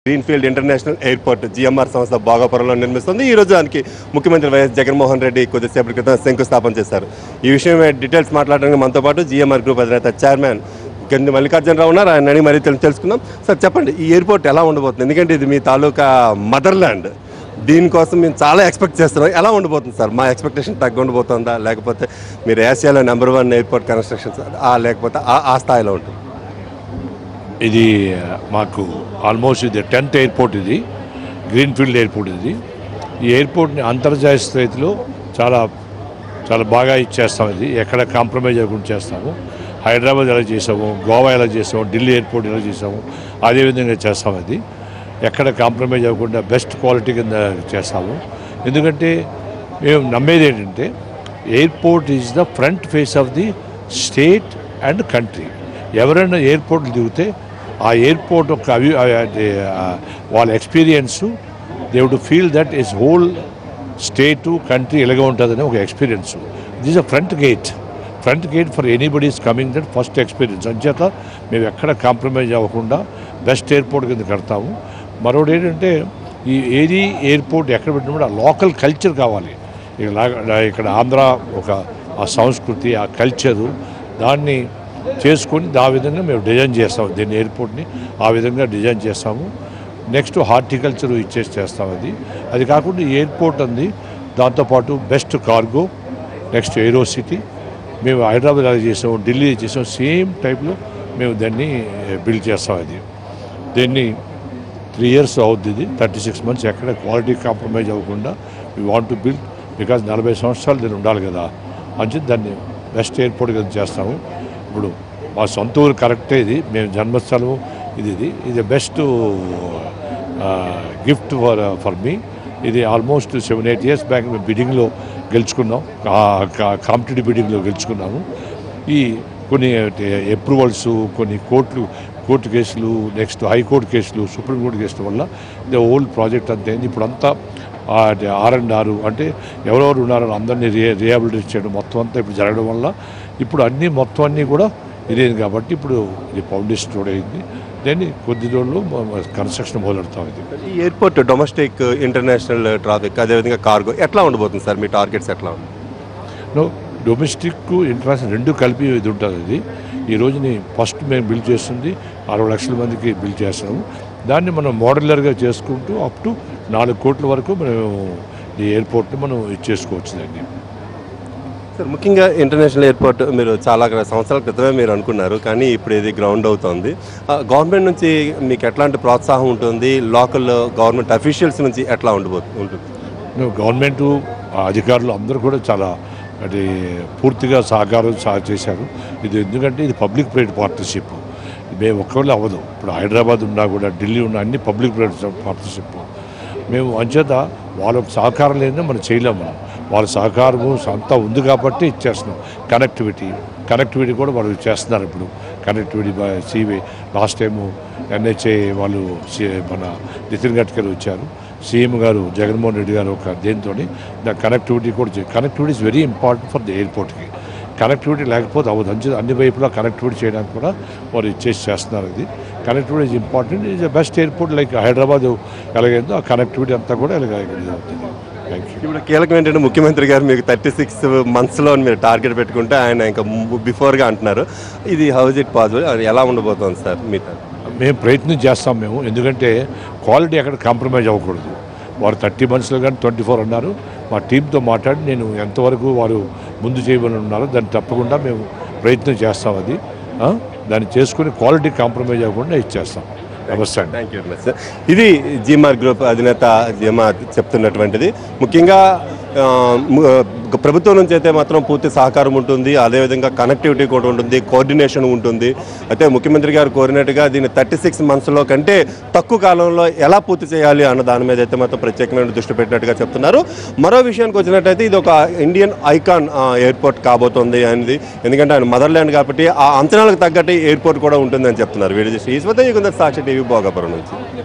Greenfield international airport GMR సంస్థ భోగాపురంలో నిర్మిస్తుంది ఈ రోజు దానికి ముఖ్యమంత్రి వైఎస్ జగన్మోహన్ రెడ్డి కొద్దిసేపటి క్రితం శంకుస్థాపన చేశారు ఈ విషయం డీటెయిల్స్ మాట్లాడడానికి మనతో పాటు జిఎంఆర్ గ్రూప్ అధినేత చైర్మన్ గంది మల్లికార్జునరావు ఉన్నారు ఆయన అడిగి మరీ తెలు- తెలుసుకుందాం సార్ చెప్పండి ఈ ఎయిర్పోర్ట్ ఎలా ఉండబోతుంది ఎందుకంటే ఇది మీ తాలూకా మదర్ ల్యాండ్ దీనికోసం మేము చాలా ఎక్స్పెక్ట్ చేస్తున్నాం ఎలా ఉండబోతుంది సార్ మా ఎక్స్పెక్టేషన్ తగ్గ ఉండబోతుందా లేకపోతే మీరు ఏషియాలో నెంబర్ వన్ ఎయిర్పోర్ట్ కన్స్ట్రక్షన్స్ ఆ లేకపోతే ఆ- ఆ స్థాయిలో ఉంటుంది ఇది ఆ, మాకు ఆల్మోస్ట్ ఇది టెన్త్ ఎయిర్పోర్ట్ ఇది గ్రీన్ఫీల్డ్ ఎయిర్పోర్ట్ ఇది ఈ ఎయిర్పోర్ట్ని అంతర్జాతీయ స్థితిలో చాలా చాలా బాగా ఇచ్చేస్తాం ఇది ఎక్కడ కాంప్రమైజ్ అవ్వకుండా చేస్తాము హైదరాబాద్ ఎలా చేసాము గోవా ఎలా చేసాము ఢిల్లీ ఎయిర్పోర్ట్ ఎలా చేసాము అదేవిధంగా చేస్తాం అది ఎక్కడ కాంప్రమైజ్ అవ్వకుండా బెస్ట్ క్వాలిటీ కింద చేస్తాము ఎందుకంటే మేము నమ్మేది ఏంటంటే airport is the front face of the state and country ఎవరైనా ఎయిర్పోర్ట్ దిగితే ఆ ఎయిర్పోర్ట్ యొక్క అవి అది, ఆ, వాళ్ళ experience they would feel that is whole state country ఎలాగ ఉంటుందని ఒక experience this a front gate front gate for anybody's coming that first experience అంచేత మేము ఎక్కడ కాంప్రమైజ్ అవ్వకుండా బెస్ట్ ఎయిర్పోర్ట్ కింద కడతాము మరొకటి ఏంటంటే ఈ ఏది ఎయిర్పోర్ట్ ఎక్కడ పెట్టినప్పుడు ఆ లోకల్ కల్చర్ కావాలి ఇక్కడ లా- ఇక్కడ ఆంధ్ర ఒక ఆ సంస్కృతి ఆ కల్చరు దాన్ని చేసుకొని ఆ విధంగా మేము డిజైన్ చేస్తాము దీన్ని ఎయిర్పోర్ట్ని ఆ విధంగా డిజైన్ చేస్తాము నెక్స్ట్ హార్టికల్చర్ ఇచ్చేసి చేస్తాం అది అది కాకుండా ఈ ఎయిర్పోర్ట్ ఉంది దాంతోపాటు best cargo next aero city మేము హైదరాబాద్ ఎలా చేసాము ఢిల్లీ చేసాం సేమ్ టైప్లో మేము దాన్ని బిల్డ్ చేస్తాం అది దీన్ని త్రీ ఇయర్స్ అవుద్ది ఇది థర్టీ సిక్స్ మంత్స్ ఎక్కడ క్వాలిటీ కాంప్రమైజ్ అవ్వకుండా we want to build because నలభై సంవత్సరాలు దీన్ని ఉండాలి కదా అని దాన్ని బెస్ట్ ఎయిర్పోర్ట్ కింద చేస్తాము ఇప్పుడు మా సొంత ఊరు కరెక్టే ఇది మేము జన్మస్థలం ఇది ఇది ఇది best gift for for me ఇది almost seven eight years back మేము బిడ్డింగ్లో గెలుచుకున్నాం కాంపిటేటివ్ బిడ్డింగ్లో గెలుచుకున్నాము ఈ కొన్ని అప్రూవల్స్ కొన్ని కోర్టులు కోర్టు కేసులు నెక్స్ట్ హైకోర్టు కేసులు సుప్రీంకోర్టు కేసుల వల్ల ద ఓల్డ్ ప్రాజెక్ట్ అంతే అయింది ఇప్పుడు అంతా ఆర్ అండ్ ఆరు అంటే ఎవరెవరు ఉన్నారో అందరినీ రియా రిహాబిలిటేట్ చేయడం మొత్తం అంతా ఇప్పుడు జరగడం వల్ల ఇప్పుడు అన్నీ మొత్తం అన్నీ కూడా ఇదేంది కాబట్టి ఇప్పుడు ఇది ఫౌండేషన్ రోడ్ అయింది దాన్ని కొద్ది రోజుల్లో కన్స్ట్రక్షన్ మొదలెడతాం ఇది ఈ ఎయిర్పోర్ట్ డొమెస్టిక్ ఇంటర్నేషనల్ ట్రాఫిక్ అదేవిధంగా కార్గో ఎట్లా ఉండబోతుంది సార్ మీ టార్గెట్స్ ఎట్లా ఉంది నో డొమెస్టిక్ ఇంటర్నేషనల్ రెండు కలిపి ఇది ఉంటుంది ఇది ఈ రోజుని ఫస్ట్ మేము బిల్డ్ చేస్తుంది అరవై లక్షల మందికి బిల్డ్ చేస్తున్నాము దాన్ని మనం మోడలర్గా చేసుకుంటూ అప్ టు నాలుగు కోట్ల వరకు మనం ఈ ఎయిర్పోర్ట్ని మనం ఇచ్చేసుకోవచ్చు దాన్ని సార్ ముఖ్యంగా ఇంటర్నేషనల్ ఎయిర్పోర్ట్ మీరు చాలా సంవత్సరాల క్రితమే మీరు అనుకున్నారు కానీ ఇప్పుడు ఇది గ్రౌండ్ అవుతోంది ఆ, గవర్నమెంట్ నుంచి మీకు ఎట్లాంటి ప్రోత్సాహం ఉంటుంది లోకల్ గవర్నమెంట్ అఫీషియల్స్ నుంచి ఎట్లా ఉండబోతుంది ఉంటుంది నువ్వు గవర్నమెంట్ అధికారులు అందరూ కూడా చాలా అది పూర్తిగా సహకారం సహ చేశారు ఇది ఎందుకంటే ఇది పబ్లిక్ ప్రైవేట్ పార్ట్నర్షిప్ మేము ఒక్కళ్ళు అవ్వదు ఇప్పుడు హైదరాబాద్ ఉన్నా కూడా ఢిల్లీ ఉన్నా అన్ని పబ్లిక్ ప్రైవేట్ పార్ట్నర్షిప్ మేము అంచేత వాళ్ళ సహకారం లేదని మనం చేయలేము మనం వాళ్ళ సహకారము అంతా ఉంది కాబట్టి ఇచ్చేస్తున్నాం కనెక్టివిటీ కనెక్టివిటీ కూడా వాళ్ళు చేస్తున్నారు ఇప్పుడు కనెక్టివిటీ సీవే లాస్ట్ టైము ఎన్హెచ్ఏ వాళ్ళు సి- మన నితిన్ గడ్కరీ వచ్చారు సీఎం గారు జగన్మోహన్ రెడ్డి గారు ఒక దేంతో ద కనెక్టివిటీ కూడా connectivity is very important for the ఎయిర్పోర్ట్కి కనెక్టివిటీ లేకపోతే అవ్వదు అంచు అన్ని వైపులా కనెక్టివిటీ చేయడానికి కూడా వారు ఇచ్చేసి చేస్తున్నారు ఇది connectivity is important is best airport like Hyderabad ఎలాగైందో ఆ కనెక్టివిటీ అంతా కూడా ఇలాగ ఇది అవుతుంది థ్యాంక్ యూ ఇప్పుడు కీలకం ఏంటంటే ముఖ్యమంత్రి గారు మీకు థర్టీ సిక్స్ మంత్స్లో మీరు టార్గెట్ పెట్టుకుంటే ఆయన ఇంకా బిఫోర్గా అంటున్నారు ఇది హౌజ్ ఇట్ పాసిబుల్ అది ఎలా ఉండబోతోంది సార్ మీతో మేము ప్రయత్నం చేస్తాం మేము ఎందుకంటే క్వాలిటీ ఎక్కడ కాంప్రమైజ్ అవ్వకూడదు వారు థర్టీ మంత్స్లో కానీ ట్వంటీ ఫోర్ అన్నారు మా టీంతో మాట్లాడి నేను ఎంతవరకు వారు ముందు చేయమని ఉన్నారో దాన్ని తప్పకుండా మేము ప్రయత్నం చేస్తాం అది ఆ? దాన్ని చేసుకుని క్వాలిటీ కాంప్రమైజ్ అవ్వకుండా ఇచ్చేస్తాం నమస్తే అండి thank you very much sir ఇది జీమార్ గ్రూప్ అధినేత జీమా చెప్తున్నటువంటిది ముఖ్యంగా ఆ, ము- ఆ, ప్రభుత్వం నుంచి అయితే మాత్రం పూర్తి సహకారం ఉంటుంది అదేవిధంగా కనెక్టివిటీ కూడా ఉంటుంది కోఆర్డినేషన్ ఉంటుంది అయితే ముఖ్యమంత్రి గారు కోరినట్టుగా దీన్ని థర్టీ సిక్స్ మంత్స్లో కంటే తక్కువ కాలంలో ఎలా పూర్తి చేయాలి అన్న దాని మీద అయితే మాత్రం ప్రత్యేకమైన దృష్టి పెట్టినట్టుగా చెప్తున్నారు మరో విషయానికి వచ్చినట్టయితే ఇది ఒక ఇండియన్ ఐకాన్ ఆ, ఎయిర్పోర్ట్ కాబోతోంది అనేది ఎందుకంటే ఆయన మదర్ ల్యాండ్ కాబట్టి ఆ అంచనాలకు తగ్గట్టు ఎయిర్పోర్ట్ కూడా ఉంటుందని చెప్తున్నారు వీడి ఈశ్వత యుగంధర్ సాక్షి టీవీ భోగాపురం నుంచి